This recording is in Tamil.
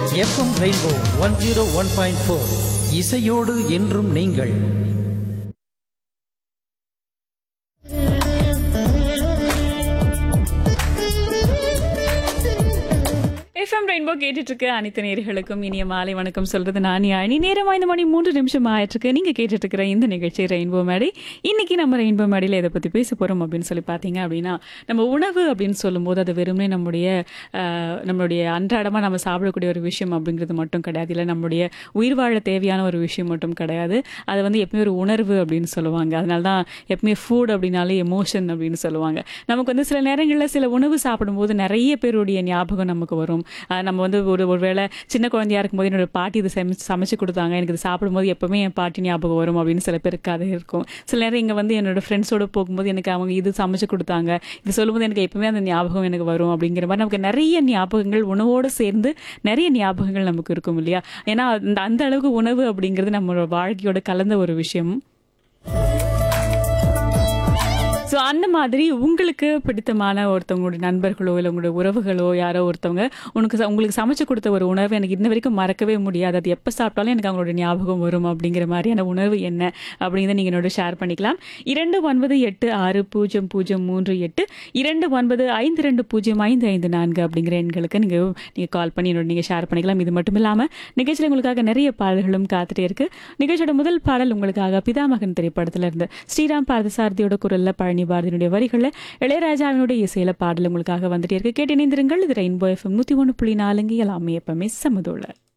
FM Rainbow one zero one point four இசையோடு என்றும் நீங்கள் எஃப்எம் ரெயின்போ கேட்டுட்டு இருக்க அனைத்து நேர்களுக்கும் இனிய மாலை வணக்கம் சொல்றது நான் அணி நேரம் ஐந்து மணி மூன்று நிமிஷம் ஆயிட்டு இருக்கு நீங்க கேட்டுட்டு இருக்கிற இந்த நிகழ்ச்சி ரெயின்போ மேடை இன்னைக்கு நம்ம ரெயின்போ மேடையில் எதை பத்தி பேச போறோம் அப்படின்னு சொல்லி பார்த்தீங்க அப்படின்னா நம்ம உணவு அப்படின்னு சொல்லும்போது அது வெறுமனே நம்முடைய ஆஹ், நம்மளுடைய அன்றாடமா நம்ம சாப்பிடக்கூடிய ஒரு விஷயம் அப்படிங்கிறது மட்டும் கிடையாது இல்லை நம்மளுடைய உயிர் வாழ தேவையான ஒரு விஷயம் மட்டும் கிடையாது அது வந்து எப்பவுமே ஒரு உணர்வு அப்படின்னு சொல்லுவாங்க அதனால தான் எப்பவுமே ஃபுட் அப்படின்னாலே எமோஷன் அப்படின்னு சொல்லுவாங்க நமக்கு வந்து சில நேரங்களில் சில உணவு சாப்பிடும்போது நிறைய பேருடைய ஞாபகம் நமக்கு வரும் ஆஹ் நம்ம வந்து ஒரு ஒருவேளை சின்ன குழந்தையா இருக்கும்போது என்னோட பாட்டி இது சமைச்சு சமைச்சு கொடுத்தாங்க எனக்கு இது சாப்பிடும்போது எப்பவுமே என் பாட்டி ஞாபகம் வரும் அப்படின்னு சில பேருக்கு கதை இருக்கும் சில நேரம் இங்கே வந்து என்னோட ஃப்ரெண்ட்ஸோட போகும்போது எனக்கு அவங்க இது சமைச்சு கொடுத்தாங்க இது சொல்லும்போது எனக்கு எப்பவுமே அந்த ஞாபகம் எனக்கு வரும் அப்படிங்கிற மாதிரி நமக்கு நிறைய ஞாபகங்கள் உணவோடு சேர்ந்து நிறைய ஞாபகங்கள் நமக்கு இருக்கும் இல்லையா ஏன்னா அந்த அந்த அளவுக்கு உணவு அப்படிங்கிறது நம்மளோட வாழ்க்கையோட கலந்த ஒரு விஷயம் ஸோ அந்த மாதிரி உங்களுக்கு பிடித்தமான ஒருத்தவங்களுடைய நண்பர்களோ இல்லை உங்களுடைய உறவுகளோ யாரோ ஒருத்தவங்க உனக்கு ச- உங்களுக்கு சமைச்சு கொடுத்த ஒரு உணவு எனக்கு இன்ன வரைக்கும் மறக்கவே முடியாது அது எப்போ சாப்பிட்டாலும் எனக்கு அவங்களோட ஞாபகம் வரும் அப்படிங்கிற மாதிரியான உணவு என்ன அப்படிங்கிறத நீங்கள் என்னோட ஷேர் பண்ணிக்கலாம் இரண்டு ஒன்பது எட்டு ஆறு பூஜ்ஜியம் பூஜ்ஜியம் மூன்று எட்டு இரண்டு ஒன்பது ஐந்து ரெண்டு பூஜ்ஜியம் ஐந்து ஐந்து நான்கு அப்படிங்கிற எண்களுக்கு நீங்கள் நீங்கள் கால் பண்ணி என்னோட நீங்கள் ஷேர் பண்ணிக்கலாம் இது மட்டும் இல்லாமல் நிகழ்ச்சியில் உங்களுக்காக நிறைய பாடல்களும் காத்துட்டே இருக்கு நிகழ்ச்சியோட முதல் பாடல் உங்களுக்காக பிதாமகன் திரைப்படத்துல இருந்து ஸ்ரீராம் பார்த்தசாரதியோட குரல்ல பழனி பாரதியினுடைய வரிகளில் இளையராஜாவினுடைய இசையில பாடல் உங்களுக்காக வந்துட்டே இருக்கு கேட்டு இணைந்திருங்கள் இது ரெயின்போ எஃப்எம் நூற்றி ஒன்று புள்ளி நாலுங்க எல்லாமே எப்பவுமே சமதுள்ள